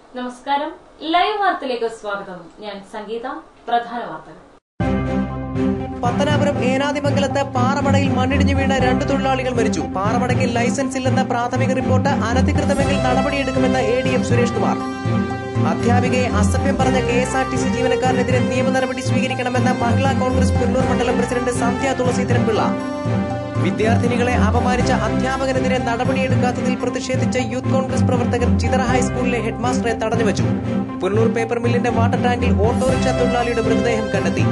നമസ്കാരം ലൈവ് വാർത്തയിലേക്ക് സ്വാഗതം ഞാൻ സംഗീത പ്രധാന വാർത്തകൾ പത്തനാപുരം ഏനാദിമംഗലത്ത് പാറമടയിൽ മണ്ണിടിഞ്ഞു വീണ രണ്ട് തൊഴിലാളികൾ മരിച്ചു പാറമടയ്ക്ക് ലൈസൻസ് ഇല്ലെന്ന പ്രാഥമിക റിപ്പോർട്ട് അനധികൃതമെങ്കിൽ നടപടിയെടുക്കുമെന്ന് A D M Suresh Kumar അധ്യാപികയെ അസഭ്യം പറഞ്ഞ K S R T C ജീവനക്കാരനെതിരെ നിയമ നടപടി സ്വീകരിക്കണമെന്ന മഹിളാ കോൺഗ്രസ് പുല്ലൂർ മണ്ഡലം പ്രസിഡന്റ് സന്ധ്യ തുളസീധരൻ പിള്ള വിദ്യാർത്ഥിനികളെ അപമാനിച്ച അധ്യാപകനെതിരെ നടപടിയെടുക്കാത്തതിൽ പ്രതിഷേധിച്ച് യൂത്ത് കോൺഗ്രസ് പ്രവർത്തകർ ചിതറ ഹൈസ്കൂളിലെ ഹെഡ്മാസ്റ്ററെ തടഞ്ഞുവച്ചു പുല്ലൂർ പേപ്പർ മില്ലിന്റെ വാട്ടർ ടാങ്കിൽ ഓട്ടോറിക്ഷ തൊഴിലാളിയുടെ മൃതദേഹം കണ്ടെത്തി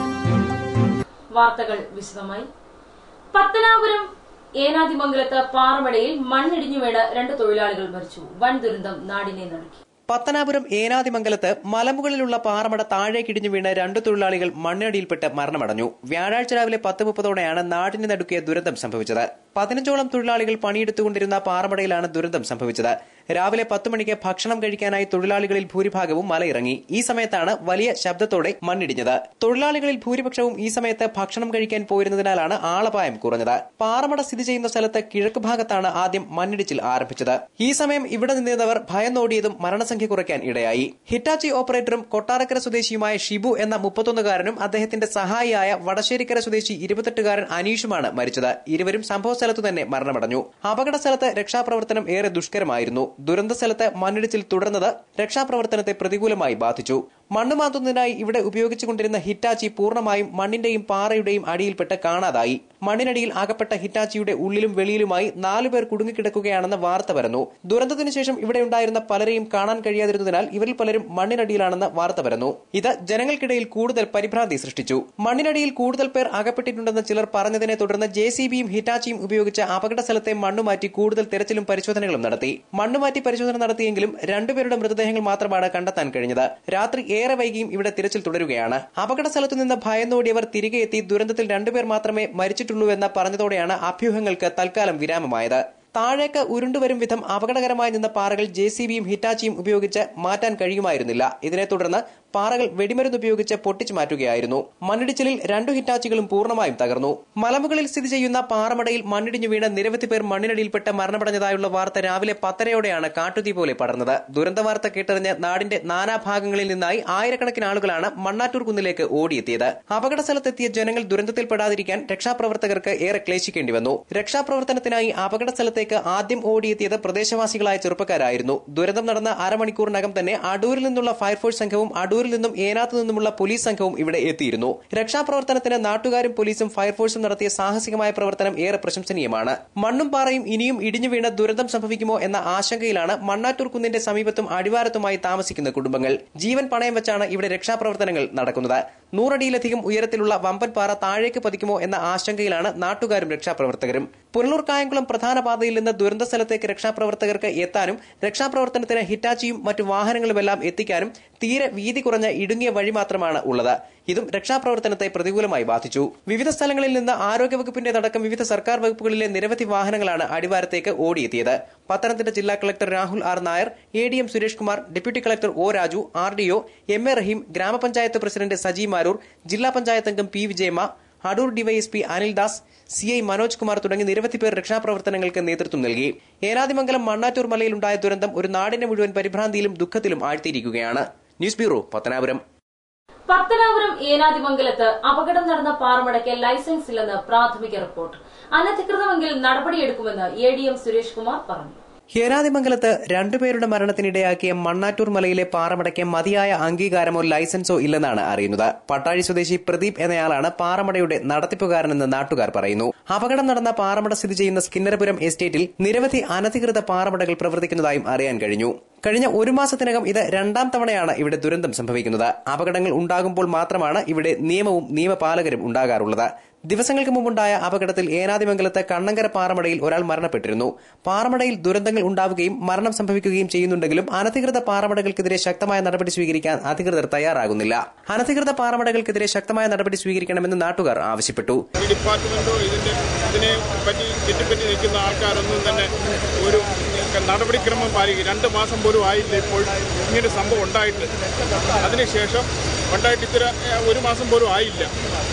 വാർത്തകൾ വിശദമായി പത്തനാപുരം ഏനാദിമംഗലത്ത് പാറമടയിൽ മണ്ണിടിഞ്ഞു വീണ് രണ്ട് തൊഴിലാളികൾ മരിച്ചു വൻ ദുരന്തം നാടിനെ നടുക്കി പത്തനാപുരം ഏനാദിമംഗലത്ത് മലമുകളിലുള്ള പാറമട താഴേക്കിടിഞ്ഞു വീണ് രണ്ട് തൊഴിലാളികൾ മണ്ണിനടിയിൽപ്പെട്ട് മരണമടഞ്ഞു വ്യാഴാഴ്ച രാവിലെ പത്ത് മുപ്പതോടെയാണ് നാടിന് നടുക്കിയ ദുരന്തം സംഭവിച്ചത് പതിനഞ്ചോളം തൊഴിലാളികൾ പണിയെടുത്തുകൊണ്ടിരുന്ന പാറമടയിലാണ് ദുരന്തം സംഭവിച്ചത് രാവിലെ പത്ത് മണിക്ക് ഭക്ഷണം കഴിക്കാനായി തൊഴിലാളികളിൽ ഭൂരിഭാഗവും മലയിറങ്ങി ഈ സമയത്താണ് വലിയ ശബ്ദത്തോടെ മണ്ണിടിഞ്ഞത് തൊഴിലാളികളിൽ ഭൂരിപക്ഷവും ഈ സമയത്ത് ഭക്ഷണം കഴിക്കാൻ പോയിരുന്നതിനാലാണ് ആളപായം കുറഞ്ഞത് പാറമട സ്ഥിതി ചെയ്യുന്ന സ്ഥലത്ത് കിഴക്ക് ഭാഗത്താണ് ആദ്യം മണ്ണിടിച്ചിൽ ആരംഭിച്ചത് ഈ സമയം ഇവിടെ നിന്നിരുന്നവർ ഭയന്നോടിയതും മരണസംഖ്യ കുറയ്ക്കാൻ ഇടയായി ഹിറ്റാച്ചി ഓപ്പറേറ്ററും കൊട്ടാരക്കര സ്വദേശിയുമായ ഷിബു എന്ന മുപ്പത്തൊന്നുകാരനും അദ്ദേഹത്തിന്റെ സഹായിയായ വടശ്ശേരിക്കര സ്വദേശി ഇരുപത്തെട്ടുകാരൻ അനീഷുമാണ് മരിച്ചത് ഇരുവരും സംഭവ സ്ഥലത്തു തന്നെ മരണമടഞ്ഞു അപകട സ്ഥലത്ത് രക്ഷാപ്രവർത്തനം ഏറെ ദുഷ്കരമായിരുന്നു ദുരന്ത സ്ഥലത്ത് മണ്ണിടിച്ചിൽ തുടർന്നത് രക്ഷാപ്രവർത്തനത്തെ പ്രതികൂലമായി ബാധിച്ചു മണ്ണ് മാന്തുന്നതിനായി ഇവിടെ ഉപയോഗിച്ചുകൊണ്ടിരുന്ന ഹിറ്റാച്ചി പൂർണ്ണമായും മണ്ണിന്റെയും പാറയുടെയും അടിയിൽപ്പെട്ട് കാണാതായി മണ്ണിനടിയിൽ അകപ്പെട്ട ഹിറ്റാച്ചിയുടെ ഉള്ളിലും വെളിയിലുമായി നാലുപേർ കുടുങ്ങിക്കിടക്കുകയാണെന്ന് വാർത്ത വരുന്നു ദുരന്തത്തിനു ശേഷം ഇവിടെ ഉണ്ടായിരുന്ന പലരെയും കാണാൻ കഴിയാതിരുന്നതിനാൽ ഇവരിൽ പലരും മണ്ണിനടിയിലാണെന്ന് വാർത്ത വരുന്നു ഇത് ജനങ്ങൾക്കിടയിൽ കൂടുതൽ പരിഭ്രാന്തി സൃഷ്ടിച്ചു മണ്ണിനടിയിൽ കൂടുതൽ പേർ അകപ്പെട്ടിട്ടുണ്ടെന്ന് ചിലർ പറഞ്ഞതിനെ തുടർന്ന് ജെ സി ബിയും ഹിറ്റാച്ചിയും ഉപയോഗിച്ച് അപകട സ്ഥലത്തെ മണ്ണുമാറ്റി കൂടുതൽ തെരച്ചിലും പരിശോധനകളും നടത്തി മണ്ണുമാറ്റി പരിശോധന നടത്തിയെങ്കിലും രണ്ടുപേരുടെ മൃതദേഹങ്ങൾ മാത്രമാണ് കണ്ടെത്താൻ കഴിഞ്ഞത് രാത്രി ഏറെ വൈകിയും ഇവിടെ തിരച്ചിൽ തുടരുകയാണ് അപകട സ്ഥലത്തു നിന്ന് ഭയന്നോടിയവർ തിരികെ എത്തി ദുരന്തത്തിൽ രണ്ടുപേർ മാത്രമേ മരിച്ചിട്ടുള്ളൂവെന്ന് പറഞ്ഞതോടെയാണ് അഭ്യൂഹങ്ങൾക്ക് തൽക്കാലം വിരാമമായത് താഴേക്ക് ഉരുണ്ടുവരും വിധം അപകടകരമായി നിന്ന പാറകൾ ജെ സി ബിയും ഹിറ്റാച്ചിയും ഉപയോഗിച്ച് മാറ്റാൻ കഴിയുമായിരുന്നില്ല ഇതിനെ തുടർന്ന് പാറകൾ വെടിമരുന്ന് ഉപയോഗിച്ച് പൊട്ടിച്ചു മാറ്റുകയായിരുന്നു മണ്ണിടിച്ചിലിൽ രണ്ടു ഹിറ്റാച്ചികളും പൂർണ്ണമായും തകർന്നു മലമുകളിൽ സ്ഥിതി ചെയ്യുന്ന പാറമടയിൽ മണ്ണിടിഞ്ഞു വീണ് നിരവധി പേർ മണ്ണിനടിയിൽപ്പെട്ട് മരണമടഞ്ഞതായുള്ള വാർത്ത രാവിലെ പത്തരയോടെയാണ് കാട്ടുതീ പോലെ പടർന്നത് ദുരന്ത വാർത്ത കേട്ടറിഞ്ഞ് നാടിന്റെ നാനാഭാഗങ്ങളിൽ നിന്നായി ആയിരക്കണക്കിന് ആളുകളാണ് മണ്ണാറ്റൂർ കുന്നിലേക്ക് ഓടിയെത്തിയത് അപകട സ്ഥലത്തെത്തിയ ജനങ്ങൾ ദുരന്തത്തിൽപ്പെടാതിരിക്കാൻ രക്ഷാപ്രവർത്തകർക്ക് ഏറെ ക്ലേശിക്കേണ്ടി വന്നു രക്ഷാപ്രവർത്തനത്തിനായി അപകട സ്ഥലത്തേക്ക് ആദ്യം ഓടിയെത്തിയത് പ്രദേശവാസികളായ ചെറുപ്പക്കാരായിരുന്നു ദുരന്തം നടന്ന അരമണിക്കൂറിനകം തന്നെ അടൂരിൽ നിന്നുള്ള ഫയർഫോഴ്സ് സംഘവും അടൂരിൽ നിന്നും ഏനാത്ത് നിന്നുമുള്ള പോലീസ് സംഘവും ഇവിടെ എത്തിയിരുന്നു രക്ഷാപ്രവർത്തനത്തിന് നാട്ടുകാരും പോലീസും ഫയർഫോഴ്സും നടത്തിയ സാഹസികമായ പ്രവർത്തനം ഏറെ പ്രശംസനീയമാണ് മണ്ണും പാറയും ഇനിയും ഇടിഞ്ഞു വീണ് ദുരന്തം സംഭവിക്കുമോ എന്ന ആശങ്കയിലാണ് മണ്ണാറ്റൂർ കുന്നിന്റെ സമീപത്തും അടിവാരത്തുമായി താമസിക്കുന്ന കുടുംബങ്ങൾ ജീവൻ പണയം വെച്ചാണ് ഇവിടെ രക്ഷാപ്രവർത്തനങ്ങൾ നടക്കുന്നത് നൂറടിയിലധികം ഉയരത്തിലുള്ള വമ്പൻ പാറ താഴേക്ക് പതിക്കുമോ എന്ന ആശങ്കയിലാണ് നാട്ടുകാരും രക്ഷാപ്രവർത്തകരും പുനലൂർ കായംകുളം പ്രധാന പാതയിൽ നിന്ന് ദുരന്ത സ്ഥലത്തേക്ക് രക്ഷാപ്രവർത്തകർക്ക് എത്താനും രക്ഷാപ്രവർത്തനത്തിന് ഹിറ്റാച്ചിയും മറ്റു വാഹനങ്ങളുമെല്ലാം എത്തിക്കാനും തീരെ വീതി കുറഞ്ഞ ഇടുങ്ങിയ വഴി മാത്രമാണ് ഉള്ളത് ഇതും രക്ഷാപ്രവർത്തനത്തെ പ്രതികൂലമായി ബാധിച്ചു വിവിധ സ്ഥലങ്ങളിൽ നിന്ന് ആരോഗ്യവകുപ്പിന്റെ അടക്കം വിവിധ സർക്കാർ വകുപ്പുകളിലെ നിരവധി വാഹനങ്ങളാണ് അടിവാരത്തേക്ക് ഓടിയെത്തിയത് പത്തനംതിട്ട ജില്ലാ collector Rahul R Nair A D M Suresh Kumar deputy collector O Raju R D O M A Raheem ഗ്രാമപഞ്ചായത്ത് പ്രസിഡന്റ് സജി മാരൂർ ജില്ലാ പഞ്ചായത്ത് അംഗം P Vijayamma Adoor DySP Anildas C I Manoj Kumar തുടങ്ങി നിരവധി പേർ രക്ഷാപ്രവർത്തനങ്ങൾക്ക് നേതൃത്വം നൽകി ഏനാദിമംഗലം മണ്ണാറ്റൂർ മലയിലുണ്ടായ ദുരന്തം ഒരു നാടിനെ മുഴുവൻ പരിഭ്രാന്തിയിലും ദുഃഖത്തിലും ആഴ്ത്തിയിരിക്കുകയാണ് ന്യൂസ് ബ്യൂറോ പത്തനാപുരം പത്തനാപുരം ഏനാദിമംഗലത്ത് അപകടം നടന്ന പാറമടയ്ക്ക് ലൈസൻസ് ഇല്ലെന്ന് പ്രാഥമിക റിപ്പോർട്ട് അനധികൃതമെങ്കിൽ നടപടിയെടുക്കുമെന്ന് A D M Suresh Kumar പറഞ്ഞു ഹേരാദിമംഗലത്ത് രണ്ടുപേരുടെ മരണത്തിനിടയാക്കിയ മണ്ണാറ്റൂർ മലയിലെ പാറമടയ്ക്ക് മതിയായ അംഗീകാരമോ ലൈസൻസോ ഇല്ലെന്നാണ് അറിയുന്നത് പട്ടാഴി സ്വദേശി പ്രദീപ് എന്നയാളാണ് പാറമടയുടെ നടത്തിപ്പുകാരനെന്ന് നാട്ടുകാർ പറയുന്നു അപകടം നടന്ന പാറമട സ്ഥിതി ചെയ്യുന്ന സ്കിന്നരപുരം എസ്റ്റേറ്റിൽ നിരവധി അനധികൃത പാറമടകൾ പ്രവർത്തിക്കുന്നതായും അറിയാൻ കഴിഞ്ഞു കഴിഞ്ഞ ഒരു മാസത്തിനകം ഇത് രണ്ടാം തവണയാണ് ഇവിടെ ദുരന്തം സംഭവിക്കുന്നത് അപകടങ്ങൾ ഉണ്ടാകുമ്പോൾ മാത്രമാണ് ഇവിടെ നിയമവും നിയമപാലകരും ഉണ്ടാകാറുള്ളത് ദിവസങ്ങൾക്ക് മുമ്പുണ്ടായ അപകടത്തിൽ ഏനാദിമംഗലത്ത് കണ്ണങ്കര പാറമടയിൽ ഒരാൾ മരണപ്പെട്ടിരുന്നു പാറമടയിൽ ദുരന്തങ്ങൾ ഉണ്ടാവുകയും മരണം സംഭവിക്കുകയും ചെയ്യുന്നുണ്ടെങ്കിലും അനധികൃത പാറമടകൾക്കെതിരെ ശക്തമായ നടപടി സ്വീകരിക്കാൻ അധികൃതർ തയ്യാറാകുന്നില്ല അനധികൃത പാറമടകൾക്കെതിരെ ശക്തമായ നടപടി സ്വീകരിക്കണമെന്ന് നാട്ടുകാർ ആവശ്യപ്പെട്ടു ഈ ഡിപ്പാർട്ട്മെന്റോ ഇതിന്റെ ഇതിനെ പറ്റി ചുറ്റിപ്പറ്റി നിൽക്കുന്ന ആൾക്കാരൊന്നും തന്നെ ഒരു നടപടിക്രമം പാലിക്കും രണ്ട് മാസം പോലും ആയില്ല ഇപ്പോൾ ഇങ്ങനെ സംഭവം ഉണ്ടായിട്ട് അതിനുശേഷം ഉണ്ടായിട്ട് ഇത്ര ഏഹ്, ഒരു മാസം പോലും ആയില്ല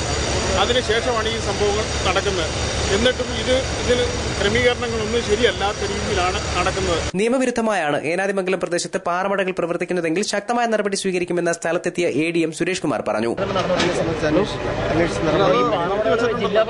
അതിനുശേഷമാണ് ഈ സംഭവങ്ങൾ നടക്കുന്നത് എന്നിട്ടും ഇത് ഇതിന് ക്രമീകരണങ്ങളൊന്നും ശരിയല്ലാത്ത രീതിയിലാണ് നടക്കുന്നത് നിയമവിരുദ്ധമായാണ് ഏനാദിമംഗലം പ്രദേശത്ത് പാറമടകൾ പ്രവർത്തിക്കുന്നതെങ്കിൽ ശക്തമായ നടപടി സ്വീകരിക്കുമെന്ന് സ്ഥലത്തെത്തിയ A D M Suresh Kumar പറഞ്ഞു സംബന്ധിച്ച് അന്വേഷിക്കാം അന്വേഷിച്ച് നടപടി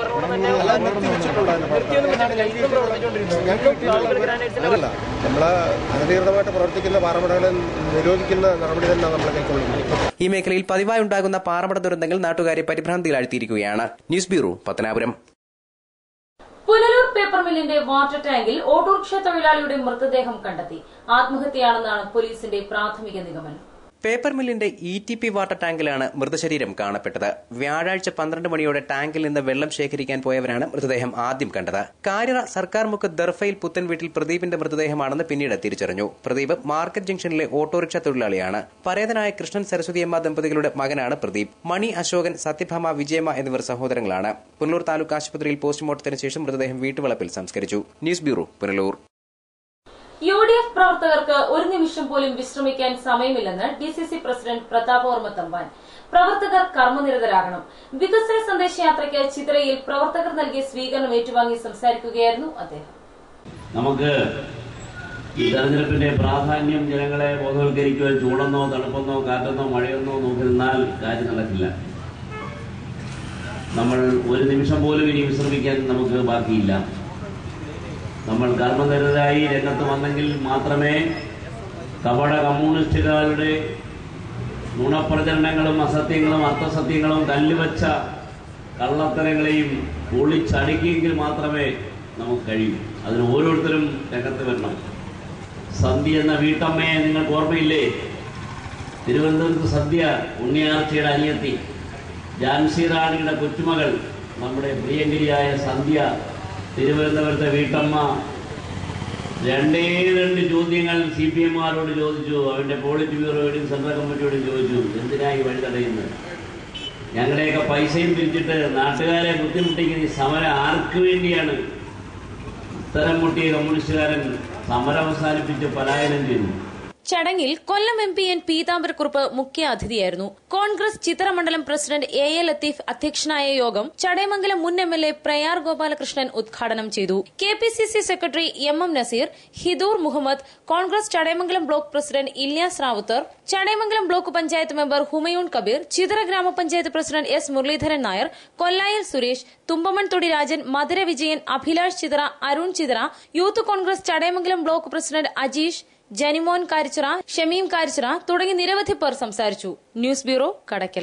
അതല്ല നമ്മള് അനധികൃതമായിട്ട് പ്രവർത്തിക്കുന്ന പാറമടകളെ നിരോധിക്കുന്ന നടപടി തന്നെ നമ്മൾ കൈക്കൊള്ളുന്നത് ഈ മേഖലയിൽ പതിവായി ഉണ്ടാകുന്ന പാറമട ദുരന്തങ്ങൾ നാട്ടുകാരെ പരിഭ്രാന്തിയിലാഴ്ത്തിയിരിക്കുകയാണ് news bureau Pathanapuram Punalur paper മില്ലിന്റെ വാട്ടർ ടാങ്കിൽ ഓട്ടോറിക്ഷ തൊഴിലാളിയുടെ മൃതദേഹം കണ്ടെത്തി ആത്മഹത്യയാണെന്നാണ് പോലീസിന്റെ പ്രാഥമിക നിഗമനം പേപ്പർ മില്ലിന്റെ ഇ ടി പി വാട്ടർ ടാങ്കിലാണ് മൃതശരീരം കാണപ്പെട്ടത് വ്യാഴാഴ്ച പന്ത്രണ്ട് മണിയോടെ ടാങ്കിൽ നിന്ന് വെള്ളം ശേഖരിക്കാൻ പോയവരാണ് മൃതദേഹം ആദ്യം കണ്ടത് കാര്യറ സർക്കാർ മുക്ക് ദർഫയിൽ പുത്തൻ വീട്ടിൽ പ്രദീപിന്റെ മൃതദേഹമാണെന്ന് പിന്നീട് തിരിച്ചറിഞ്ഞു പ്രദീപ് മാർക്കറ്റ് ജംഗ്ഷനിലെ ഓട്ടോറിക്ഷ തൊഴിലാളിയാണ് പരേതനായ കൃഷ്ണൻ സരസ്വതിയമ്മ ദമ്പതികളുടെ മകനാണ് പ്രദീപ് മണി അശോകൻ സത്യഭാമ വിജയമ്മ എന്നിവർ സഹോദരങ്ങളാണ് പുനലൂർ താലൂക്ക് ആശുപത്രിയിൽ പോസ്റ്റ്മോർട്ടത്തിന് ശേഷം മൃതദേഹം വീട്ടുവളപ്പിൽ സംസ്കരിച്ചു news bureau Punalur U D F പ്രവർത്തകർക്ക് ഒരു നിമിഷം പോലും വിശ്രമിക്കാൻ സമയമില്ലെന്ന് D C C president Prathap ഓർമ്മ തമ്പാൻ പ്രവർത്തകർ കർമ്മനിരതരാകണം വികസന സന്ദേശയാത്രയ്ക്ക് ചിത്രയിൽ പ്രവർത്തകർ നൽകിയ സ്വീകരണം ഏറ്റുവാങ്ങി സംസാരിക്കുകയായിരുന്നു അദ്ദേഹം നമുക്ക് ഈ തെരഞ്ഞെടുപ്പിന്റെ പ്രാധാന്യം ജനങ്ങളെ ബോധവൽക്കരിക്കുവാൻ ചൂടെന്നോ തണുപ്പെന്നോ കാറ്റെന്നോ മഴയെന്നോ നോക്കി നിന്നാൽ കാര്യം നടക്കില്ല നമ്മൾ ഒരു നിമിഷം പോലും ഇനി വിശ്രമിക്കാൻ നമുക്ക് ബാക്കിയില്ല നമ്മൾ കർമ്മനിരതരായി രംഗത്ത് വന്നെങ്കിൽ മാത്രമേ കപട കമ്മ്യൂണിസ്റ്റുകാരുടെ നുണപ്രചരണങ്ങളും അസത്യങ്ങളും അർത്ഥസത്യങ്ങളും കല്ലുവച്ച കള്ളത്തരങ്ങളെയും പൊളിച്ചടുക്കിയെങ്കിൽ മാത്രമേ നമുക്ക് കഴിയൂ അതിന് ഓരോരുത്തരും രംഗത്ത് വരണം സന്ധ്യ എന്ന വീട്ടമ്മയെ നിങ്ങൾക്ക് ഓർമ്മയില്ലേ തിരുവനന്തപുരത്ത് സദ്യ ഉണ്ണിയാർച്ചയുടെ അനിയത്തി ജാൻസി റാണിയുടെ കൊച്ചുമകൾ നമ്മുടെ പ്രിയങ്കരിയായ സന്ധ്യ തിരുവനന്തപുരത്തെ വീട്ടമ്മ രണ്ടേ രണ്ട് ചോദ്യങ്ങൾ സി പി എമ്മാരോട് ചോദിച്ചു അവന്റെ പോളിറ്റ് ബ്യൂറോയോടും സെൻട്രൽ കമ്മിറ്റിയോടും ചോദിച്ചു എന്തിനായി വഴി തടയുന്നത് ഞങ്ങളുടെയൊക്കെ പൈസയും പിരിച്ചിട്ട് നാട്ടുകാരെ ബുദ്ധിമുട്ടിക്കുന്ന ഈ സമരം ആർക്ക് വേണ്ടിയാണ് ഉത്തരം മുട്ടിയ കമ്മ്യൂണിസ്റ്റുകാരൻ സമരം അവസാനിപ്പിച്ച് പലായനം ചെയ്തു ചടങ്ങിൽ Kollam M P N Peethambarakurup മുഖ്യ അതിഥിയായിരുന്നു കോൺഗ്രസ് ചിത്രമണ്ഡലം പ്രസിഡന്റ് എ എ ലത്തീഫ് അധ്യക്ഷനായ യോഗം ചടയമംഗലം മുൻ M L A Prayar Gopalakrishnan ഉദ്ഘാടനം ചെയ്തു K P C C secretary M M Naseer Hidur Muhammad Congress Chadayamangalam block president Ilyas Rawther Chadayamangalam block panchayat member Humayun Kabeer Chithara ഗ്രാമപഞ്ചായത്ത് president S Muraleedharan Nair Kollayal Suresh Thumbamonthodi Rajan Madhura Vijayan Abhilash Chithara Arun Chithara youth Congress Chadayamangalam block president Ajeesh Janimon Karichira Shameem Karichira തുടങ്ങി നിരവധി പേർ സംസാരിച്ചു ന്യൂസ് ബ്യൂറോ കടക്കൽ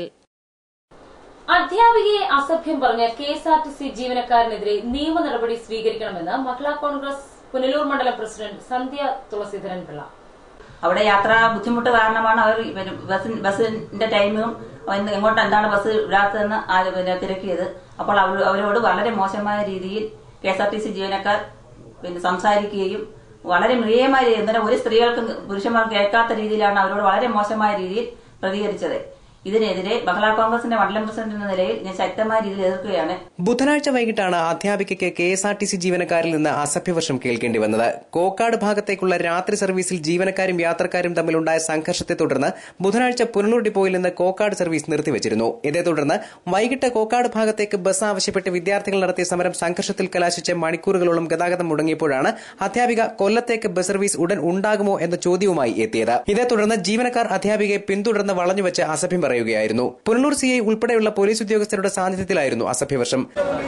അധ്യാപികയെ അസഭ്യം പറഞ്ഞ K S R T C ജീവനക്കാരനെതിരെ നിയമ നടപടി സ്വീകരിക്കണമെന്ന് മഹിളാ കോൺഗ്രസ് പുനലൂർ മണ്ഡലം പ്രസിഡന്റ് സന്ധ്യ തുളസീധരൻ പിള്ള അവിടെ യാത്ര ബുദ്ധിമുട്ട് കാരണമാണ് അവർ പിന്നെ ബസ് ബസ്സിന്റെ ടൈമും ഇന്ന് എങ്ങോട്ട് എന്താണ് ബസ് വിടാത്തതെന്ന് ആ പിന്നെ തിരക്കിയത് അപ്പോൾ അവർ അവരോട് വളരെ മോശമായ രീതിയിൽ K S R T C ജീവനക്കാർ പിന്നെ സംസാരിക്കുകയും വളരെ മൃഗീയമായ രീതിയിൽ എന്നാലും ഒരു സ്ത്രീകൾക്ക് പുരുഷന്മാർക്ക് കേൾക്കാത്ത രീതിയിലാണ് അവരോട് വളരെ മോശമായ രീതിയിൽ പ്രതികരിച്ചത് ഇതിനെതിരെ മഹിളാ കോൺഗ്രസിന്റെ മണ്ഡലം പ്രസിഡന്റ് എന്ന നിലയിൽ ഞാൻ ശക്തമായ രീതിയിൽ എതിർക്കുകയാണ് ബുധനാഴ്ച വൈകിട്ടാണ് അധ്യാപികയ്ക്ക് K S R T C ജീവനക്കാരിൽ നിന്ന് അസഭ്യവർഷം കേൾക്കേണ്ടി വന്നത് കോക്കാട് ഭാഗത്തേക്കുള്ള രാത്രി സർവീസിൽ ജീവനക്കാരും യാത്രക്കാരും തമ്മിലുണ്ടായ സംഘർഷത്തെ തുടർന്ന് ബുധനാഴ്ച പുനലൂർ ഡിപ്പോയിൽ നിന്ന് കോക്കാട് സർവീസ് നിർത്തിവച്ചിരുന്നു ഇതേ തുടർന്ന് വൈകിട്ട് കോക്കാട് ഭാഗത്തേക്ക് ബസ് ആവശ്യപ്പെട്ട് വിദ്യാർത്ഥികൾ നടത്തിയ സമരം സംഘർഷത്തിൽ കലാശിച്ച് മണിക്കൂറുകളോളം ഗതാഗതം മുടങ്ങിയപ്പോഴാണ് അധ്യാപിക കൊല്ലത്തേക്ക് ബസ് സർവീസ് ഉടൻ ഉണ്ടാകുമോ എന്ന ചോദ്യവുമായി എത്തിയത് ഇതേ തുടർന്ന് ജീവനക്കാർ അധ്യാപികയെ പിന്തുടർന്ന് വളഞ്ഞുവെച്ച് അസഭ്യം പറയുകയായിരുന്നു പുനലൂർ സിഐ ഉൾപ്പെടെയുള്ള പോലീസ് ഉദ്യോഗസ്ഥരുടെ സാന്നിധ്യത്തിലായിരുന്നു അസഭ്യവർഷം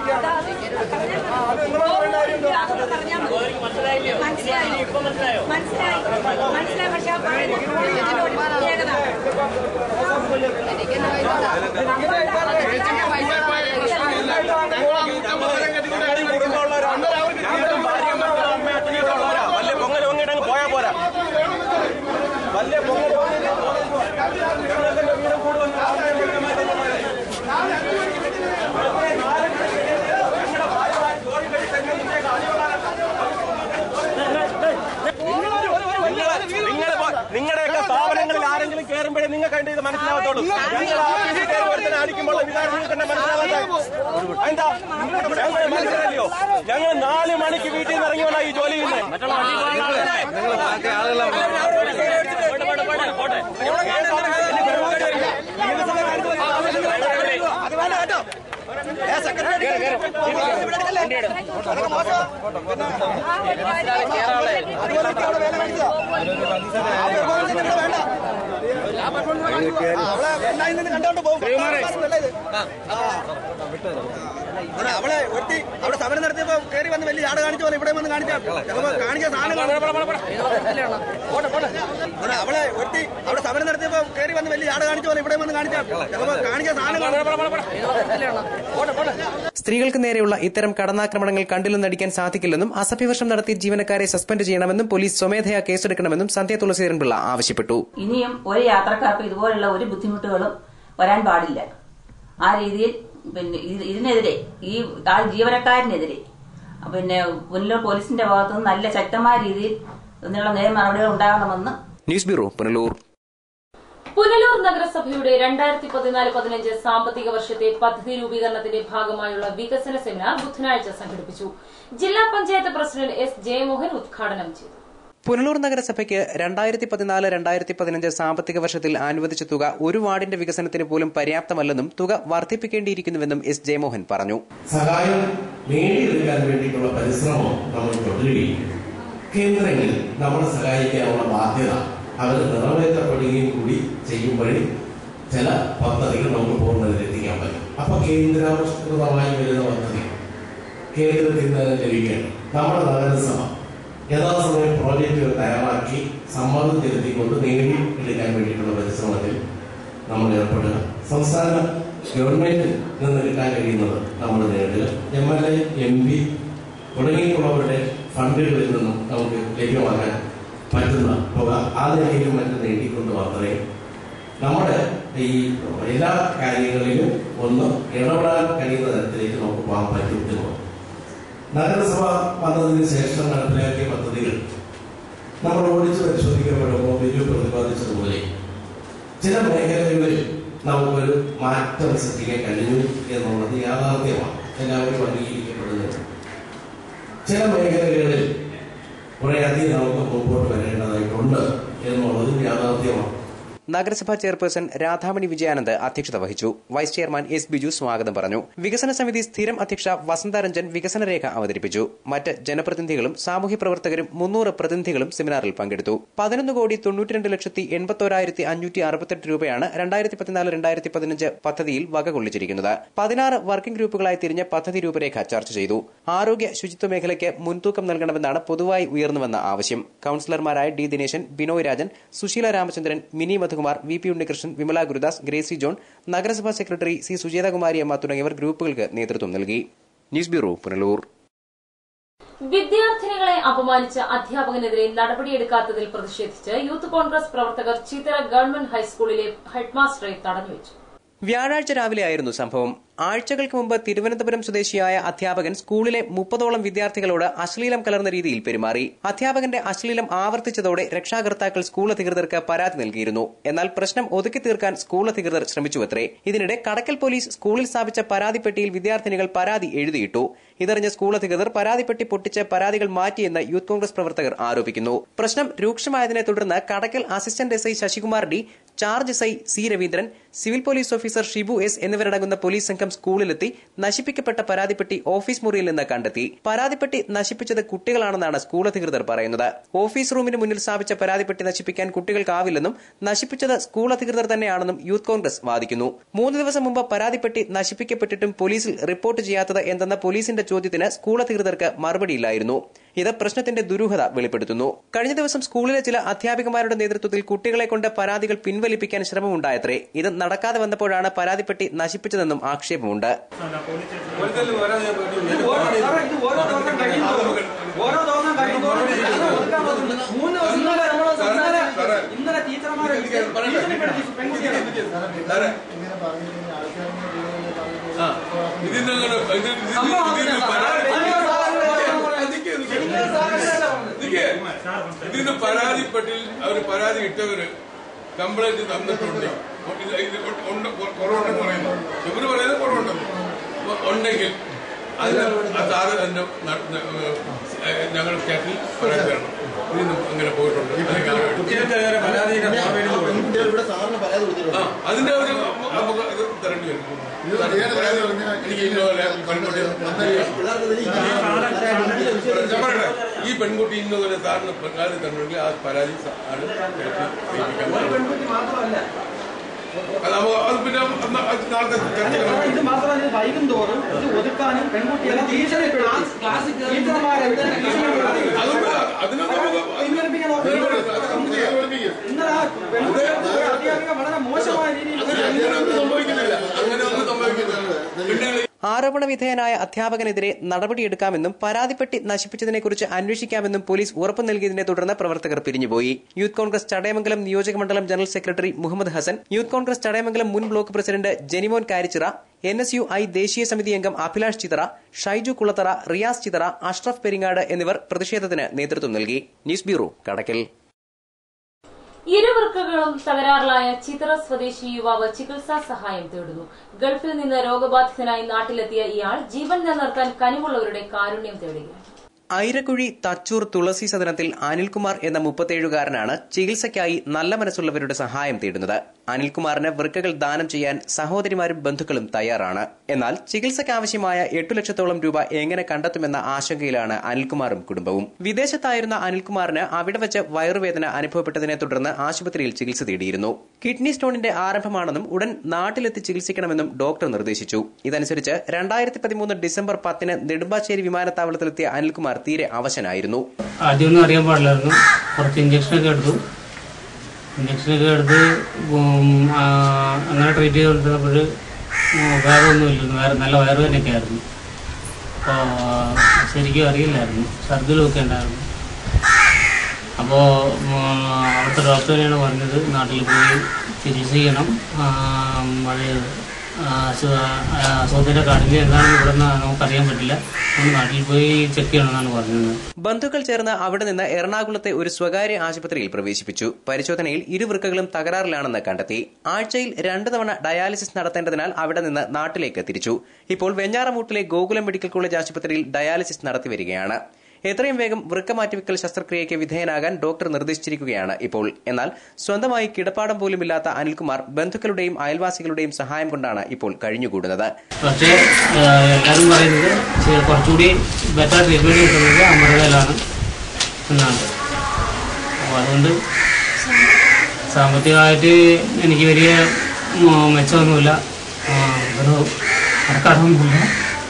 വലിയ പൊങ്ങൽ പൊങ്ങിട്ടങ്ങ് പോയാ പോരാ വലിയ പൊങ്ങൽ നിങ്ങളുടെയൊക്കെ സ്ഥാപനങ്ങളിൽ ആരെങ്കിലും കയറുമ്പോഴേ നിങ്ങൾക്ക് അതിന്റെ ഇത് മനസ്സിലാവത്തുള്ളൂ ഞങ്ങൾ ഓഫീസിൽ കയറി ഒരുത്തനെ അടിക്കുമ്പോൾ ഇതാണ് നിങ്ങൾക്ക് തന്നെ മനസ്സിലാവാത്ത എന്താ ഞങ്ങൾ മനസ്സിലായോ ഞങ്ങൾ നാല് മണിക്ക് വീട്ടിൽ നിന്ന് ഇറങ്ങിയോണ്ടാ ഈ ജോലി ചെയ്യുന്നത് അവളെ ഒരുത്തി അവിടെ സമരം നടത്തിയപ്പോ കയറി വന്ന് വലിയ ആട് കാണിച്ച പോലെ ഇവിടെ വന്ന് കാണിച്ചാൽ ചിലപ്പോ കാണിച്ച സാധനം അവളെ ഒരുത്തി അവിടെ സമരം നടത്തിയപ്പോ കയറി വന്ന് വലിയ ആട് കാണിച്ച പോലെ ഇവിടെ വന്ന് കാണിച്ചാൽ ചിലപ്പോ കാണിച്ച സാധനം സ്ത്രീകൾക്ക് നേരെയുള്ള ഇത്തരം കടന്നാക്രമണങ്ങൾ കണ്ടിലും നടിക്കാൻ സാധിക്കില്ലെന്നും അസഭ്യവർഷം നടത്തി ജീവനക്കാരെ സസ്പെൻഡ് ചെയ്യണമെന്നും പോലീസ് സ്വമേധയാ കേസെടുക്കണമെന്നും സന്ധ്യ തുളസീധരൻപിള്ള ആവശ്യപ്പെട്ടു ഇനിയും ഒരു യാത്രക്കാർക്ക് ഇതുപോലുള്ള ഒരു ബുദ്ധിമുട്ടുകളും വരാൻ പാടില്ല ആ രീതിയിൽ പിന്നെ ഇത് ഇതിനെതിരെ ഈ ആ ജീവനക്കാരനെതിരെ പിന്നെ പുനലൂർ പോലീസിന്റെ ഭാഗത്തു നിന്ന് നല്ല ശക്തമായ രീതിയിൽ ഇതിനുള്ള നിയമ നടപടികൾ ഉണ്ടാകണമെന്ന് ന്യൂസ് ബ്യൂറോ പുനലൂർ പുനലൂർ നഗരസഭയുടെ രണ്ടായിരത്തി പതിനാല് പതിനഞ്ച് സാമ്പത്തിക വർഷത്തെ പദ്ധതി രൂപീകരണത്തിന്റെ ഭാഗമായുള്ള വികസന സെമിനാർ ബുധനാഴ്ച സംഘടിപ്പിച്ചു ജില്ലാ പഞ്ചായത്ത് പ്രസിഡന്റ് എസ് ജയമോഹൻ ഉദ്ഘാടനം ചെയ്തു പുനലൂർ നഗരസഭയ്ക്ക് രണ്ടായിരത്തി പതിനാല് രണ്ടായിരത്തി പതിനഞ്ച് സാമ്പത്തിക വർഷത്തിൽ അനുവദിച്ച തുക ഒരു വാർഡിന്റെ വികസനത്തിന് പോലും പര്യാപ്തമല്ലെന്നും തുക വർദ്ധിപ്പിക്കേണ്ടിയിരിക്കുന്നുവെന്നും എസ് ജയമോഹൻ പറഞ്ഞു സഹായം നേടിയെടുക്കാൻ വേണ്ടിയിട്ടുള്ള പരിശ്രമം നമ്മൾ തുടരുകയും കേന്ദ്രങ്ങളിൽ നമ്മളെ സഹായിക്കാനുള്ള ബാധ്യത അവർ നിറവേറ്റപ്പെടുകയും കൂടി ചെയ്യുമ്പോഴേ ചില പദ്ധതികൾ നമുക്ക് പൂർണ്ണതയിലെത്തിക്കാൻ പറ്റും അപ്പൊ കേന്ദ്രാവിഷ്കൃതമായി വരുന്ന പദ്ധതി കേന്ദ്രത്തിൽ നിന്ന് ലഭിക്കുകയാണ് നമ്മുടെ നഗരസഭ യഥാസമയം പ്രോജക്റ്റുകൾ തയ്യാറാക്കി സമ്മർദ്ദം ചെലുത്തിക്കൊണ്ട് നേടിയെടുക്കാൻ വേണ്ടിയിട്ടുള്ള പരിശ്രമത്തിൽ നമ്മൾ ഏർപ്പെടുക സംസ്ഥാന ഗവൺമെന്റിൽ നിന്ന് കിട്ടാൻ കഴിയുന്നത് നമ്മൾ നേടുക M L A M P തുടങ്ങിയിട്ടുള്ളവരുടെ ഫണ്ടുകളിൽ നിന്നും നമുക്ക് ലഭ്യമാക്കാൻ പറ്റുന്ന തുക ആ നിലയിലും മറ്റും നേടിക്കൊണ്ട് മാത്രമേ നമ്മുടെ ഈ എല്ലാ കാര്യങ്ങളിലും ഒന്ന് ഇടപെടാൻ കഴിയുന്ന തരത്തിലേക്ക് നമുക്ക് പോകാൻ പറ്റും എന്നുള്ളത് നഗരസഭ വന്നതിന് ശേഷം നടപ്പിലാക്കിയ പദ്ധതികൾ നമ്മൾ ഓടിച്ച് പരിശോധിക്കപ്പെടുമ്പോൾ ബിജു പ്രതിപാദിച്ചതുപോലെ ചില മേഖലകളിൽ നമുക്കൊരു മാറ്റം സൃഷ്ടിക്കാൻ കഴിഞ്ഞു എന്നുള്ളത് യാഥാർത്ഥ്യമാണ് എല്ലാവരും അംഗീകരിക്കപ്പെടുന്നത് ചില മേഖലകളിൽ കുറേയധികം നമുക്ക് മുമ്പോട്ട് വരേണ്ടതായിട്ടുണ്ട് എന്നുള്ളതും യാഥാർത്ഥ്യമാണ് നഗരസഭാ ചെയർപേഴ്സൺ രാധാമണി വിജയാനന്ദ് അധ്യക്ഷത വഹിച്ചു വൈസ് ചെയർമാൻ എസ് ബിജു സ്വാഗതം പറഞ്ഞു വികസന സമിതി സ്ഥിരം അധ്യക്ഷ വസന്താരഞ്ജൻ വികസന രേഖ അവതരിപ്പിച്ചു മറ്റ് ജനപ്രതിനിധികളും സാമൂഹ്യ പ്രവർത്തകരും മുന്നൂറ് പ്രതിനിധികളും സെമിനാറിൽ പങ്കെടുത്തു പതിനൊന്ന് കോടി തൊണ്ണൂറ്റിരണ്ട് ലക്ഷത്തി എൺപത്തോരായിരത്തി അഞ്ഞൂറ്റി അറുപത്തെട്ട് രൂപയാണ് രണ്ടായിരത്തി പതിനാല് രണ്ടായിരത്തി പതിനഞ്ച് പദ്ധതിയിൽ വകകൊള്ളിച്ചിരിക്കുന്നത് പതിനാറ് വർക്കിംഗ് ഗ്രൂപ്പുകളായി തിരിഞ്ഞ പദ്ധതി രൂപരേഖ ചർച്ച ചെയ്തു ആരോഗ്യ ശുചിത്വ മേഖലയ്ക്ക് മുൻതൂക്കം നൽകണമെന്നാണ് പൊതുവായി ഉയർന്നുവന്ന ആവശ്യം കൌൺസിലർമാരായ D Dineshan Binoy Rajan Susheela Ramachandran Mini Madhukumar V P Unnikrishnan Vimala Gurudas Gracy John നഗരസഭാ സെക്രട്ടറി സി സുജേതകുമാരി അമ്മ തുടങ്ങിയവർ ഗ്രൂപ്പുകൾക്ക് നേതൃത്വം നൽകി ന്യൂസ് ബ്യൂറോ പുനലൂർ വിദ്യാർത്ഥിനികളെ അപമാനിച്ച അധ്യാപകനെതിരെ നടപടിയെടുക്കാത്തതിൽ പ്രതിഷേധിച്ച് യൂത്ത് കോൺഗ്രസ് പ്രവർത്തകർ ചിത്തര ഗവൺമെന്റ് ഹൈസ്കൂളിലെ ഹെഡ്മാസ്റ്ററെ തടഞ്ഞുവച്ചു വ്യാഴാഴ്ച രാവിലെയായിരുന്നു സംഭവം ആഴ്ചകൾക്ക് മുമ്പ് തിരുവനന്തപുരം സ്വദേശിയായ അധ്യാപകൻ സ്കൂളിലെ മുപ്പതോളം വിദ്യാർത്ഥികളോട് അശ്ലീലം കലർന്ന രീതിയിൽ പെരുമാറി അധ്യാപകന്റെ അശ്ലീലം ആവർത്തിച്ചതോടെ രക്ഷാകർത്താക്കൾ സ്കൂൾ അധികൃതർക്ക് പരാതി നൽകിയിരുന്നു എന്നാൽ പ്രശ്നം ഒതുക്കി തീർക്കാൻ സ്കൂൾ അധികൃതർ ശ്രമിച്ചുവത്രേ ഇതിനിടെ കടക്കൽ പോലീസ് സ്കൂളിൽ സ്ഥാപിച്ച പരാതിപ്പെട്ടിയിൽ വിദ്യാർത്ഥിനികൾ പരാതി എഴുതിയിട്ടു ഇതറിഞ്ഞ സ്കൂൾ അധികൃതർ പരാതിപ്പെട്ടി പൊട്ടിച്ച് പരാതികൾ മാറ്റിയെന്ന് യൂത്ത് കോൺഗ്രസ് പ്രവർത്തകർ ആരോപിക്കുന്നു പ്രശ്നം രൂക്ഷമായതിനെ തുടർന്ന് Kadakkal assistant S I Sasikumar D charge S I C Raveendran civil police officer Shibu S എന്നിവരടങ്ങുന്ന പോലീസ് സംഘം സ്കൂളിലെത്തി നശിപ്പിക്കപ്പെട്ട പരാതിപ്പെട്ടി ഓഫീസ് മുറിയിൽ നിന്ന് കണ്ടെത്തി പരാതിപ്പെട്ടി നശിപ്പിച്ചത് കുട്ടികളാണെന്നാണ് സ്കൂൾ അധികൃതർ പറയുന്നത് ഓഫീസ് റൂമിന് മുന്നിൽ സ്ഥാപിച്ച പരാതിപ്പെട്ടി നശിപ്പിക്കാൻ കുട്ടികൾക്കാവില്ലെന്നും നശിപ്പിച്ചത് സ്കൂൾ അധികൃതർ തന്നെയാണെന്നും യൂത്ത് കോൺഗ്രസ് വാദിക്കുന്നു മൂന്ന് ദിവസം മുമ്പ് പരാതിപ്പെട്ടി നശിപ്പിക്കപ്പെട്ടിട്ടും പോലീസിൽ റിപ്പോർട്ട് ചെയ്യാത്തത് എന്തെന്ന പോലീസിന്റെ ചോദ്യത്തിന് സ്കൂൾ അധികൃതർക്ക് മറുപടിയില്ലായിരുന്നു ഇത് പ്രശ്നത്തിന്റെ ദുരൂഹത വെളിപ്പെടുത്തുന്നു കഴിഞ്ഞ ദിവസം സ്കൂളിലെ ചില അധ്യാപികമാരുടെ നേതൃത്വത്തിൽ കുട്ടികളെ കൊണ്ട് പരാതികൾ പിൻവലിപ്പിക്കാൻ ശ്രമമുണ്ടായത്രേ ഇത് നടക്കാതെ വന്നപ്പോഴാണ് പരാതിപ്പെട്ടി നശിപ്പിച്ചതെന്നും ആക്ഷേപമുണ്ട് ഓരോ ദിവസം കഴിയുമ്പോൾ മൂന്ന് ദിവസം ഇന്നലെ നമ്മള് ഇന്നലെ ഇന്നലെ ടീച്ചർമാരെ ഭീഷണിപ്പെടുത്തി പെൺകുട്ടികളെ ഇതിന് പരാതിപ്പെട്ടിൽ അവർ പരാതി ഇട്ടവര് കംപ്ലൈന്റ് തന്നിട്ടുണ്ട് ഇത് ഇത് ഉണ്ട് കുറവുണ്ടെന്ന് പറയുന്നു ഇവര് പറയുന്നത് കുറവുണ്ടെന്ന് അപ്പൊ ഉണ്ടെങ്കിൽ അതിന് ആ സാറ് എന്റെ ഞങ്ങൾ സ്റ്റേറ്റിൽ പരാതി തരണം ഇതിന് അങ്ങനെ പോയിട്ടുണ്ട് അല്ലെങ്കിൽ ആ, അതിന്റെ ഒരു നമുക്ക് ഇത് തരേണ്ടി വരും എനിക്ക് ഇന്നപോലെ പെൺകുട്ടി ഞാൻ പറയട്ടെ ഈ പെൺകുട്ടി ഇന്നപോലെ സാറിന് പരാതി തന്നിട്ടുണ്ടെങ്കിൽ ആ പരാതി ആണ് ഏൽപ്പിക്കാൻ പാടില്ല. അല്ല, അപ്പൊ അത് പിന്നെ അന്ന് അത് നാളത്തെ ചർച്ചയിൽ ഇത് മാത്രമല്ല ഇത് വൈകും തോറും ഇത് ഒതുക്കാനും പെൺകുട്ടികളെ ഭീഷണിപ്പെടുത്തി ടീച്ചർമാരെ ഭീഷണിപ്പെടുത്തി അതുകൊണ്ട് അതിനൊന്നും നമുക്ക് പിന്തുണപ്പിക്കാൻ നോക്കി. ഇന്നലെ ആ പെൺകുട്ടികളെ അധ്യാപിക വളരെ മോശമായ രീതിയിൽ അങ്ങനെ ഒന്നും സംഭവിക്കുന്നില്ല അങ്ങനെ ഒന്നും സംഭവിക്കുന്നില്ല പിന്നെ ആരോപണ വിധേയനായ അധ്യാപകനെതിരെ നടപടിയെടുക്കാമെന്നും പരാതിപ്പെട്ടി നശിപ്പിച്ചതിനെക്കുറിച്ച് അന്വേഷിക്കാമെന്നും പോലീസ് ഉറപ്പു നൽകിയതിനെ തുടർന്ന് പ്രവർത്തകർ പിരിഞ്ഞുപോയി യൂത്ത് കോൺഗ്രസ് ചടയമംഗലം നിയോജക മണ്ഡലം general secretary Muhammad Hasan youth Congress Chadayamangalam മുൻ block president Jenimon Karichira N S U I ദേശീയ സമിതി അംഗം അഭിലാഷ് ചിതറ ഷൈജു കുളത്തറ റിയാസ് ചിതറ അഷ്റഫ് പെരിങ്ങാട് എന്നിവർ പ്രതിഷേധത്തിന് നേതൃത്വം നൽകി ന്യൂസ് ബ്യൂറോ കടക്കൽ ഇരുവൃക്കകളും തകരാറിലായ ചിത്ര സ്വദേശി യുവാവ് ചികിത്സാ സഹായം തേടുന്നു ഗൾഫിൽ നിന്ന് രോഗബാധിതനായി നാട്ടിലെത്തിയ ഇയാൾ ജീവൻ നിലനിർത്താൻ കനിവുള്ളവരുടെ കാരുണ്യം തേടുകയാണ് ഐരക്കുഴി തച്ചൂർ തുളസി സദനത്തിൽ അനിൽകുമാർ എന്ന മുപ്പത്തേഴുകാരനാണ് ചികിത്സയ്ക്കായി നല്ല മനസ്സുള്ളവരുടെ സഹായം തേടുന്നത് അനിൽകുമാറിന് വൃക്കകൾ ദാനം ചെയ്യാൻ സഹോദരിമാരും ബന്ധുക്കളും തയ്യാറാണ് എന്നാൽ ചികിത്സയ്ക്കാവശ്യമായ എട്ടു ലക്ഷത്തോളം രൂപ എങ്ങനെ കണ്ടെത്തുമെന്ന ആശങ്കയിലാണ് അനിൽകുമാറും കുടുംബവും വിദേശത്തായിരുന്ന അനിൽകുമാറിന് അവിടെ വെച്ച് വയറുവേദന അനുഭവപ്പെട്ടതിനെ തുടർന്ന് ആശുപത്രിയിൽ ചികിത്സ തേടിയിരുന്നു കിഡ്നി സ്റ്റോണിന്റെ ആരംഭമാണെന്നും ഉടൻ നാട്ടിലെത്തി ചികിത്സിക്കണമെന്നും ഡോക്ടർ നിർദ്ദേശിച്ചു ഇതനുസരിച്ച് രണ്ടായിരത്തി പതിമൂന്ന് ഡിസംബർ പത്തിന് നെടുമ്പാശ്ശേരി വിമാനത്താവളത്തിലെത്തിയ അനിൽകുമാർ തീരെ അവശനായിരുന്നു ആദ്യമൊന്നും അറിയാൻ പാടില്ലായിരുന്നു കുറച്ച് ഇഞ്ചക്ഷനൊക്കെ എടുത്തു ഇഞ്ചക്ഷനൊക്കെ എടുത്ത് ഉം, ആ, അങ്ങനെ ട്രീറ്റ് ചെയ്തുകൊണ്ടിരുന്നപ്പോൾ വേറൊന്നുമില്ല വേറെ നല്ല വയറുവേദനയൊക്കെ ആയിരുന്നു അപ്പോൾ ശരിക്കും അറിയില്ലായിരുന്നു ഛർദിലുമൊക്കെ ഉണ്ടായിരുന്നു അപ്പോൾ അവിടുത്തെ ഡോക്ടർ തന്നെയാണ് പറഞ്ഞത് നാട്ടിൽ പോയി ചികിത്സിക്കണം ആ, അത് അസു അസുഖത്തിൻ്റെ കാഠിന്യം എന്താണെന്ന് ഇവിടെ നിന്ന് നമുക്കറിയാൻ പറ്റില്ല നമ്മൾ നാട്ടിൽ പോയി ചെക്ക് ചെയ്യണമെന്നാണ് പറഞ്ഞത് ബന്ധുക്കൾ ചേർന്ന് അവിടെ നിന്ന് എറണാകുളത്തെ ഒരു സ്വകാര്യ ആശുപത്രിയിൽ പ്രവേശിപ്പിച്ചു പരിശോധനയിൽ ഇരുവൃക്കകളും തകരാറിലാണെന്ന് കണ്ടെത്തി ആഴ്ചയിൽ രണ്ടു തവണ ഡയാലിസിസ് നടത്തേണ്ടതിനാൽ അവിടെ നിന്ന് നാട്ടിലേക്ക് തിരിച്ചു ഇപ്പോൾ വെഞ്ഞാറമൂട്ടിലെ ഗോകുലം മെഡിക്കൽ കോളേജ് ആശുപത്രിയിൽ ഡയാലിസിസ് നടത്തി വരികയാണ് എത്രയും വേഗം വൃക്ക മാറ്റിവെക്കൽ ശസ്ത്രക്രിയയ്ക്ക് വിധേയനാകാൻ ഡോക്ടർ നിർദ്ദേശിച്ചിരിക്കുകയാണ് ഇപ്പോൾ എന്നാൽ സ്വന്തമായി കിടപ്പാടം പോലുമില്ലാത്ത അനിൽകുമാർ ബന്ധുക്കളുടെയും അയൽവാസികളുടെയും സഹായം കൊണ്ടാണ് ഇപ്പോൾ കഴിഞ്ഞുകൂടുന്നത് പക്ഷേ ഏഹ്, എല്ലാവരും പറയുന്നത് ചെ- കുറച്ചുകൂടി ബെറ്റർ ട്രീറ്റ്മെൻറ്റ് കിട്ടുന്നത് അമൃതയിലാണ് എന്നാണ് അപ്പോൾ അതുകൊണ്ട് സാമ്പത്തികമായിട്ട് എനിക്ക് വലിയ ഉം, മെച്ചമൊന്നുമില്ല ആ, ഒരു കടമൊന്നുമില്ല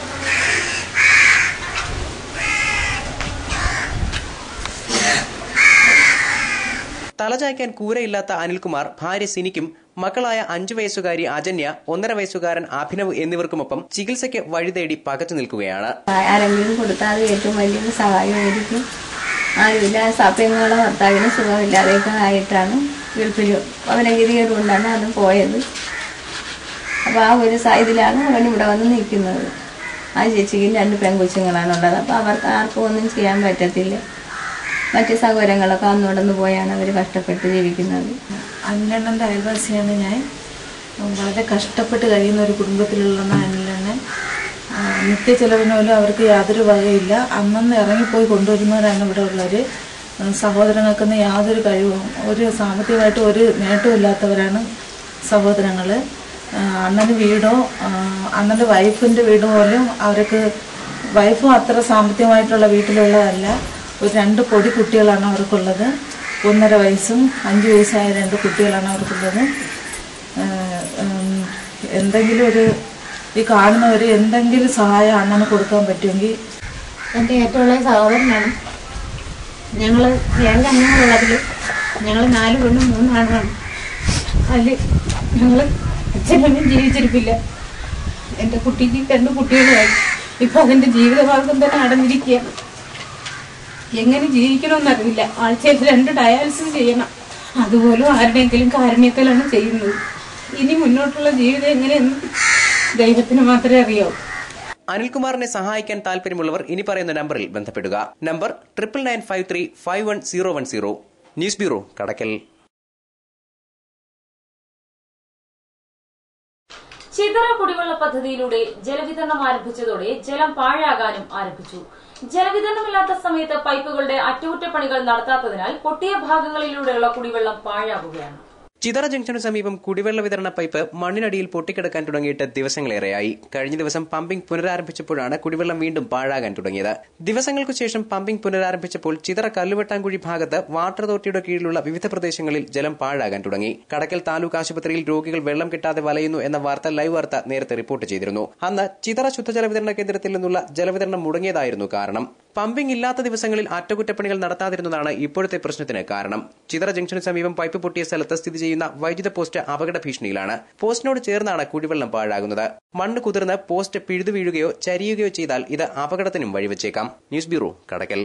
തലചായ്ക്കാൻ കൂരയില്ലാത്ത അനിൽകുമാർ ഭാര്യ സിനിക്കും മക്കളായ അഞ്ചു വയസ്സുകാരി അജന്യ ഒന്നര വയസ്സുകാരൻ അഭിനവ് എന്നിവർക്കുമൊപ്പം ചികിത്സയ്ക്ക് വഴിതേടി പകച്ചു നിൽക്കുകയാണ് ആരെങ്കിലും കൊടുത്താൽ അത് ഏറ്റവും വലിയൊരു സഹായമായിരിക്കും ആരുമില്ല സഭ്യങ്ങളെ ഭർത്താവിന് സുഖമില്ലാതെയൊക്കെ ആയിട്ടാണ് ഗൾഫിൽ അവനഗതികേട് കൊണ്ടാണ് അത് പോയത് അപ്പോൾ ആ ഒരു സ- ഇതിലാണ് അവൻ ഇവിടെ വന്ന് നിൽക്കുന്നത് ആ ചേച്ചിക്കും രണ്ട് പെൺകൊച്ചുങ്ങളാണുള്ളത് അപ്പോൾ അവർക്ക് ആർക്കും ഒന്നും ചെയ്യാൻ പറ്റത്തില്ല മറ്റ് സഹോദരങ്ങളൊക്കെ അന്നോടൊന്ന് പോയാണ് അവർ കഷ്ടപ്പെട്ട് ജീവിക്കുന്നത് അനിലണ്ണൻ്റെ അയൽവാസിയാണ് ഞാൻ വളരെ കഷ്ടപ്പെട്ട് കഴിയുന്ന ഒരു കുടുംബത്തിലുള്ള അനിലണ്ണൻ ആ, നിത്യ ചെലവിന് പോലും അവർക്ക് യാതൊരു വകയില്ല അന്നന്ന് ഇറങ്ങിപ്പോയി കൊണ്ടുവരുന്നവരാണ് ഇവിടെ ഉള്ളവർ സഹോദരങ്ങൾക്കൊന്നും യാതൊരു കഴിവും ഒരു സാമ്പത്തികമായിട്ട് ഒരു നേട്ടവും ഇല്ലാത്തവരാണ് സഹോദരങ്ങൾ അണ്ണന് വീടോ ആ, അണ്ണൻ്റെ വൈഫിൻ്റെ വീട് പോലും അവർക്ക് വൈഫും അത്ര സാമ്പത്തികമായിട്ടുള്ള വീട്ടിലുള്ളതല്ല ഒരു രണ്ട് പൊടി കുട്ടികളാണ് അവർക്കുള്ളത് ഒന്നര വയസ്സും അഞ്ച് വയസ്സായ രണ്ട് കുട്ടികളാണ് അവർക്കുള്ളത് ഏഹ് ഉം എന്തെങ്കിലും ഒരു ഈ കാണുന്നവർ എന്തെങ്കിലും സഹായം അണ്ണന് കൊടുക്കാൻ പറ്റുമെങ്കിൽ എൻ്റെ ഏറ്റവും ഇളയ സഹോദരനാണ് ഞങ്ങൾ ഏഴ് അംഗങ്ങളുള്ളതിൽ ഞങ്ങൾ നാല് പെണ്ണും മൂന്നാണാണ് അതിൽ ഞങ്ങൾ അച്ഛനൊന്നും ജീവിച്ചിരിപ്പില്ല എൻ്റെ കുട്ടിക്ക് രണ്ട് കുട്ടികളുമായി ഇപ്പം അതിൻ്റെ ജീവിതമാർഗം തന്നെ അടഞ്ഞിരിക്കുക എങ്ങനെ ജീവിക്കണമെന്നറിയില്ല ആഴ്ചയിൽ രണ്ട് ഡയാലിസിസ് ചെയ്യണം അതുപോലും ആരുടെയെങ്കിലും കാരുണ്യത്തിലാണ് ചെയ്യുന്നത് ഇനി മുന്നോട്ടുള്ള ജീവിതം എങ്ങനെയെന്ന് ദൈവത്തിന് മാത്രമേ അറിയാവൂ അനിൽകുമാറിനെ സഹായിക്കാൻ താല്പര്യമുള്ളവർ ഇനി പറയുന്ന നമ്പറിൽ ബന്ധപ്പെടുക number triple nine five three five one zero one zero news bureau Kadakkal Chithara കുടിവെള്ള പദ്ധതിയിലൂടെ ജലവിതരണം ആരംഭിച്ചതോടെ ജലം പാഴാകാനും ആരംഭിച്ചു ജലവിതരണമില്ലാത്ത സമയത്ത് പൈപ്പുകളുടെ അറ്റകുറ്റപ്പണികൾ നടത്താത്തതിനാൽ പൊട്ടിയ ഭാഗങ്ങളിലൂടെയുള്ള കുടിവെള്ളം പാഴാകുകയാണ് ചിതറ ജംഗ്ഷനു സമീപം കുടിവെള്ള വിതരണ പൈപ്പ് മണ്ണിനടിയിൽ പൊട്ടിക്കിടക്കാൻ തുടങ്ങിയിട്ട് ദിവസങ്ങളേറെയായി കഴിഞ്ഞ ദിവസം പമ്പിംഗ് പുനരാരംഭിച്ചപ്പോഴാണ് കുടിവെള്ളം വീണ്ടും പാഴാകാൻ തുടങ്ങിയത് ദിവസങ്ങൾക്കു ശേഷം പമ്പിംഗ് പുനരാരംഭിച്ചപ്പോൾ ചിതറ കല്ലുവെട്ടാൻകുഴി ഭാഗത്ത് വാട്ടർ അതോറിറ്റിയുടെ കീഴിലുള്ള വിവിധ പ്രദേശങ്ങളിൽ ജലം പാഴാകാൻ തുടങ്ങി കടക്കൽ താലൂക്ക് ആശുപത്രിയിൽ രോഗികൾ വെള്ളം കിട്ടാതെ വലയുന്നു എന്ന വാർത്ത ലൈവ് വാർത്ത നേരത്തെ റിപ്പോർട്ട് ചെയ്തിരുന്നു അന്ന് ചിതറ ശുദ്ധജല വിതരണ കേന്ദ്രത്തിൽ നിന്നുള്ള ജലവിതരണം മുടങ്ങിയതായിരുന്നു കാരണം പമ്പിംഗ് ഇല്ലാത്ത ദിവസങ്ങളിൽ അറ്റകുറ്റപ്പണികൾ നടത്താതിരുന്നതാണ് ഇപ്പോഴത്തെ പ്രശ്നത്തിന് കാരണം ചിതറ ജംഗ്ഷന് സമീപം പൈപ്പ് പൊട്ടിയ സ്ഥലത്ത് സ്ഥിതി ചെയ്യുന്ന വൈദ്യുത പോസ്റ്റ് അപകട ഭീഷണിയിലാണ് പോസ്റ്റിനോട് ചേർന്നാണ് കുടിവെള്ളം പാഴാകുന്നത് മണ്ണ് കുതിർന്ന് പോസ്റ്റ് പിഴുതു വീഴുകയോ ചരിയുകയോ ചെയ്താൽ ഇത് അപകടത്തിനും വഴിവെച്ചേക്കാം news bureau Kadakkal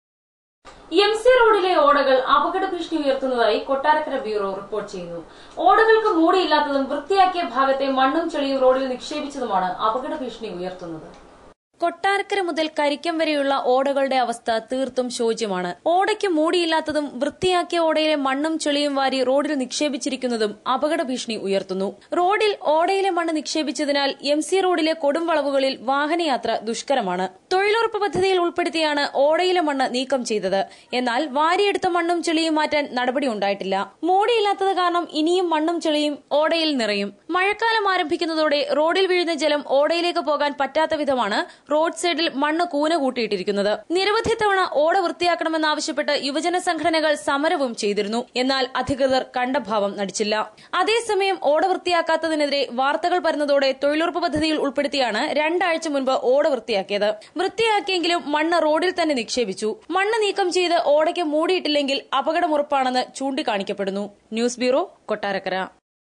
M C റോഡിലെ ഓടകൾ അപകട ഭീഷണി ഉയർത്തുന്നതായി കൊട്ടാരക്കര ബ്യൂറോ റിപ്പോർട്ട് ചെയ്യുന്നു ഓടകൾക്ക് മൂടിയില്ലാത്തതും വൃത്തിയാക്കിയ ഭാഗത്തെ മണ്ണും ചെളിയും റോഡിൽ നിക്ഷേപിച്ചതുമാണ് അപകട ഭീഷണി ഉയർത്തുന്നത് കൊട്ടാരക്കര മുതൽ കരിക്കം വരെയുള്ള ഓടകളുടെ അവസ്ഥ തീർത്തും ശോച്യമാണ് ഓടയ്ക്ക് മൂടിയില്ലാത്തതും വൃത്തിയാക്കിയ ഓടയിലെ മണ്ണും ചെളിയും വാരി റോഡിൽ നിക്ഷേപിച്ചിരിക്കുന്നതും അപകട ഭീഷണി ഉയർത്തുന്നു റോഡിൽ ഓടയിലെ മണ്ണ് നിക്ഷേപിച്ചതിനാൽ എം സി റോഡിലെ കൊടുംവളവുകളിൽ വാഹനയാത്ര ദുഷ്കരമാണ് തൊഴിലുറപ്പ് പദ്ധതിയിൽ ഉൾപ്പെടുത്തിയാണ് ഓടയിലെ മണ്ണ് നീക്കം ചെയ്തത് എന്നാൽ വാരിയെടുത്ത മണ്ണും ചെളിയും മാറ്റാൻ നടപടി ഉണ്ടായിട്ടില്ല മൂടിയില്ലാത്തത് കാരണം ഇനിയും മണ്ണും ചെളിയും ഓടയിൽ നിറയും മഴക്കാലം ആരംഭിക്കുന്നതോടെ റോഡിൽ വീഴുന്ന ജലം ഓടയിലേക്ക് പോകാൻ പറ്റാത്ത വിധമാണ് റോഡ് സൈഡിൽ മണ്ണ് കൂന കൂട്ടിയിട്ടിരിക്കുന്നത് നിരവധി തവണ ഓട വൃത്തിയാക്കണമെന്നാവശ്യപ്പെട്ട് യുവജന സംഘടനകൾ സമരവും ചെയ്തിരുന്നു എന്നാൽ അധികൃതർ കണ്ട ഭാവം നടിച്ചില്ല അതേസമയം ഓട വൃത്തിയാക്കാത്തതിനെതിരെ വാർത്തകൾ പരന്നതോടെ തൊഴിലുറപ്പ് പദ്ധതിയിൽ ഉൾപ്പെടുത്തിയാണ് രണ്ടാഴ്ച മുൻപ് ഓട വൃത്തിയാക്കിയത് വൃത്തിയാക്കിയെങ്കിലും മണ്ണ് റോഡിൽ തന്നെ നിക്ഷേപിച്ചു മണ്ണ് നീക്കം ചെയ്ത് ഓടയ്ക്ക് മൂടിയിട്ടില്ലെങ്കിൽ അപകടമുറപ്പാണെന്ന് ചൂണ്ടിക്കാണിക്കപ്പെടുന്നു ന്യൂസ് ബ്യൂറോ കൊട്ടാരക്കര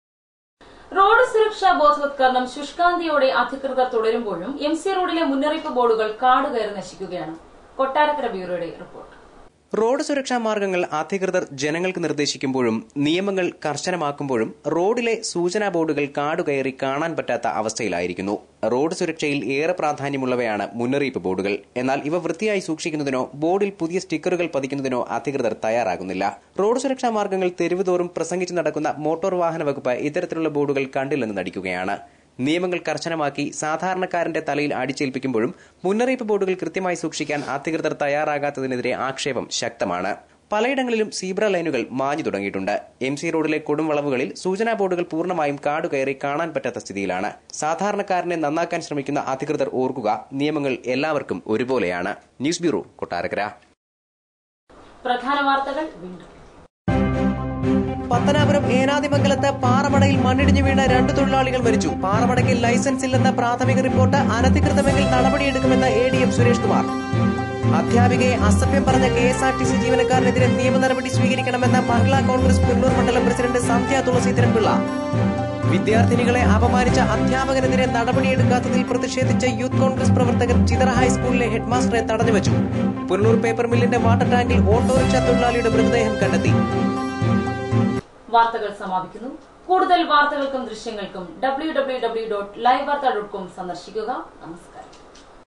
റോഡ് സുരക്ഷാ ബോധവത്കരണം ശുഷ്കാന്തിയോടെ അധികൃതർ തുടരുമ്പോഴും എം സി റോഡിലെ മുന്നറിയിപ്പ് ബോർഡുകൾ കാടുകയറി നശിക്കുകയാണ് കൊട്ടാരക്കര ബ്യൂറോയുടെ റിപ്പോർട്ട് റോഡ് സുരക്ഷാ മാർഗങ്ങൾ അധികൃതർ ജനങ്ങൾക്ക് നിർദ്ദേശിക്കുമ്പോഴും നിയമങ്ങൾ കർശനമാക്കുമ്പോഴും റോഡിലെ സൂചനാ ബോർഡുകൾ കാടുകയറി കാണാൻ പറ്റാത്ത അവസ്ഥയിലായിരിക്കുന്നു റോഡ് സുരക്ഷയിൽ ഏറെ പ്രാധാന്യമുള്ളവയാണ് മുന്നറിയിപ്പ് ബോർഡുകൾ എന്നാൽ ഇവ വൃത്തിയായി സൂക്ഷിക്കുന്നതിനോ ബോർഡിൽ പുതിയ സ്റ്റിക്കറുകൾ പതിക്കുന്നതിനോ അധികൃതർ തയ്യാറാകുന്നില്ല റോഡ് സുരക്ഷാ മാർഗങ്ങൾ തെരുവുതോറും പ്രസംഗിച്ചു നടക്കുന്ന മോട്ടോർ വാഹന വകുപ്പ് ഇത്തരത്തിലുള്ള ബോർഡുകൾ കണ്ടില്ലെന്ന് നടിക്കുകയാണ് നിയമങ്ങൾ കർശനമാക്കി സാധാരണക്കാരന്റെ തലയിൽ അടിച്ചേൽപ്പിക്കുമ്പോഴും മുന്നറിയിപ്പ് ബോർഡുകൾ കൃത്യമായി സൂക്ഷിക്കാൻ അധികൃതർ തയ്യാറാകാത്തതിനെതിരെ ആക്ഷേപം ശക്തമാണ് പലയിടങ്ങളിലും സീബ്ര ലൈനുകൾ മാഞ്ഞു തുടങ്ങിയിട്ടുണ്ട് എം സി റോഡിലെ കൊടുംവളവുകളിൽ സൂചനാ ബോർഡുകൾ പൂർണ്ണമായും കാടുകയറി കാണാൻ പറ്റാത്ത സ്ഥിതിയിലാണ് സാധാരണക്കാരനെ നന്നാക്കാൻ ശ്രമിക്കുന്ന അധികൃതർ ഓർക്കുക നിയമങ്ങൾ എല്ലാവർക്കും ഒരുപോലെയാണ് ന്യൂസ് ബ്യൂറോ കൊട്ടാരക്കര പ്രധാന വാർത്തകൾ വീണ്ടും പത്തനാപുരം ഏനാദിമംഗലത്ത് പാറമടയിൽ മണ്ണിടിഞ്ഞു വീണ രണ്ട് തൊഴിലാളികൾ മരിച്ചു പാറമടയ്ക്ക് ലൈസൻസ് ഇല്ലെന്ന പ്രാഥമിക റിപ്പോർട്ട് അനധികൃതമെങ്കിൽ നടപടിയെടുക്കുമെന്ന് A D M Suresh Kumar അധ്യാപികയെ അസഭ്യം പറഞ്ഞ K S R T C ജീവനക്കാരനെതിരെ നിയമ നടപടി സ്വീകരിക്കണമെന്ന മഹിളാ കോൺഗ്രസ് പുല്ലൂർ മണ്ഡലം പ്രസിഡന്റ് സന്ധ്യ തുളസീധരൻ പിള്ള വിദ്യാർത്ഥിനികളെ അപമാനിച്ച അധ്യാപകനെതിരെ നടപടിയെടുക്കാത്തതിൽ പ്രതിഷേധിച്ച് യൂത്ത് കോൺഗ്രസ് പ്രവർത്തകർ ചിതറ ഹൈസ്കൂളിലെ ഹെഡ്മാസ്റ്ററെ തടഞ്ഞുവച്ചു പുല്ലൂർ പേപ്പർ മില്ലിന്റെ വാട്ടർ ടാങ്കിൽ ഓട്ടോറിക്ഷ തൊഴിലാളിയുടെ മൃതദേഹം കണ്ടെത്തി വാർത്തകൾ സമാപിക്കുന്നു കൂടുതൽ വാർത്തകൾക്കും ദൃശ്യങ്ങൾക്കും W W W dot live Vartha dot com സന്ദർശിക്കുക നമസ്കാരം